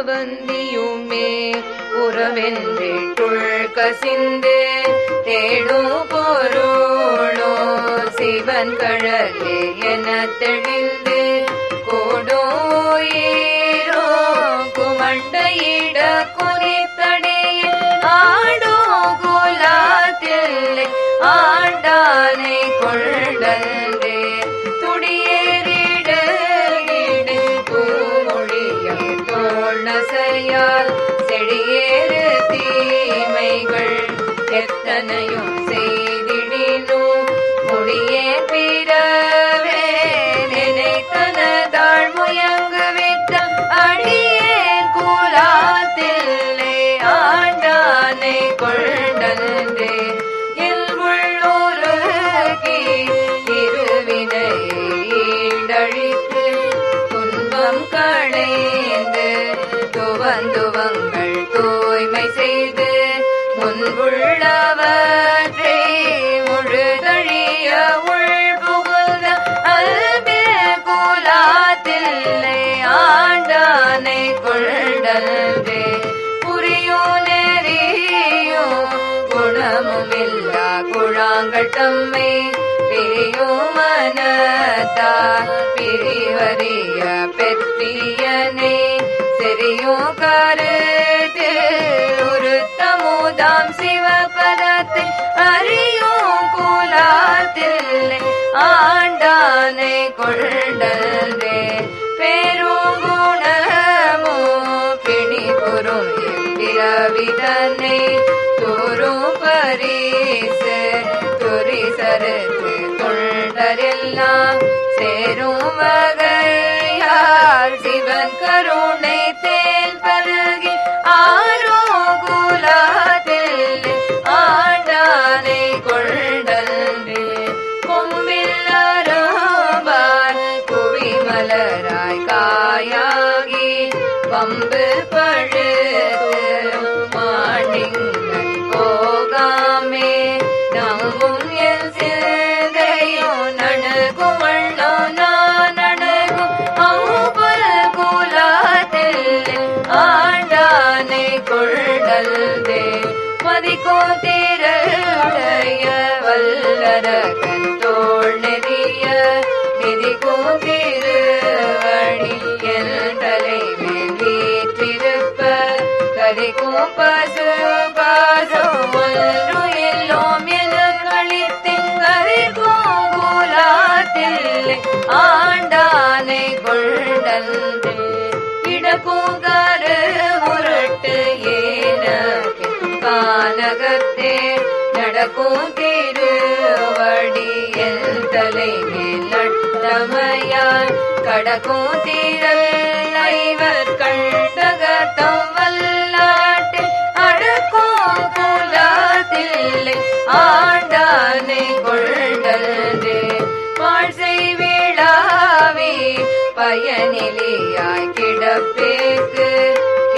அவந்தியுமே உறவென்றிட்டுள் கசிந்து தேடும் பொருளோ சிவன் கழலே என தெளிந்து கோடோயிரோ குமண்டையிட குறித்தடையில் ஆடோ கோலாத்தில் ஆண்டானை கொண்டே துடியேறிடகிடு பூமொழியை தோழசையால் செடியேறு தீமைகள் எத்தனையும் செய்திடினும் முடியே பிறவே நினைத்தனதாள் முயங்கு விட்ட அடியேன் கூலாத்தில்லை ஆண்டானை கொண்டே உள்ளூருகி இருவினை ஈடழித்து துன்பம் களைந்து துவந்துவங்கள் தூய்மை செய்து முன்புள்ளவற்றை முழுதழிய உள் புகுந்த அல்பில் கூலாத்தில்லை ஆண்டானை கொண்டல்வே புரியோ நெறியோ குணமுமில்லா குழாங்கள் தம்மை பிரியோ மனத்தார் பிரிவறிய பெற்றியனே செறியோ கருத்து உருத்தமுதாம் சிவபதத்தை அறியோ குலாத்தில் ஆண்டானை கொண்டே பேரும் குணமோ பிணிபுரும் பிறவிதனை தோறும் பரிசு துரிசருக்கு தொண்டரெல்லாம் சேரும் வகையால் சிவன் கருணை தேன் பருகி ஆரோ குலாத்தில் ஆண்டானை கொண்டல்வே கொம்பில் அரும்பால் குவி மலராய் காயாகி பம்பு பழுது மாண்டிங்கள் போகாமே நம்பும் என் சிந்தையோ நணுகுமள்ளோ நான் நணுகும் அம்புல் குலாத்தில் ஆண்டானை கொண்டல்தே மதிக்கோ திரளுடைய வல்லரகன் தோள் நெறிய மிதிக்கோ திருவடி என் தலைமேல் வீற்றிருப்ப கதிக்கும் பசு பாசோ ஒன்று எல்லோம் என கழித்தின் கதிக்கும் கூலாத்தில் ஆண்டானை கொண்டல்தே இடக்கும் கரு முரட்டு ஏன கானகத்தே நடக்கும் திருவடி என் தலைமேல் நட்டமையால் கடக்கும் தீரல் ஐவர் கண்டகத்தம் வல்லாட்டு அடக்கும் குலாத்தில் ஆண்டானை கொண்டல்தே வாழ்சை விழாவே பயனிலியாய் கிடப்பேக்கு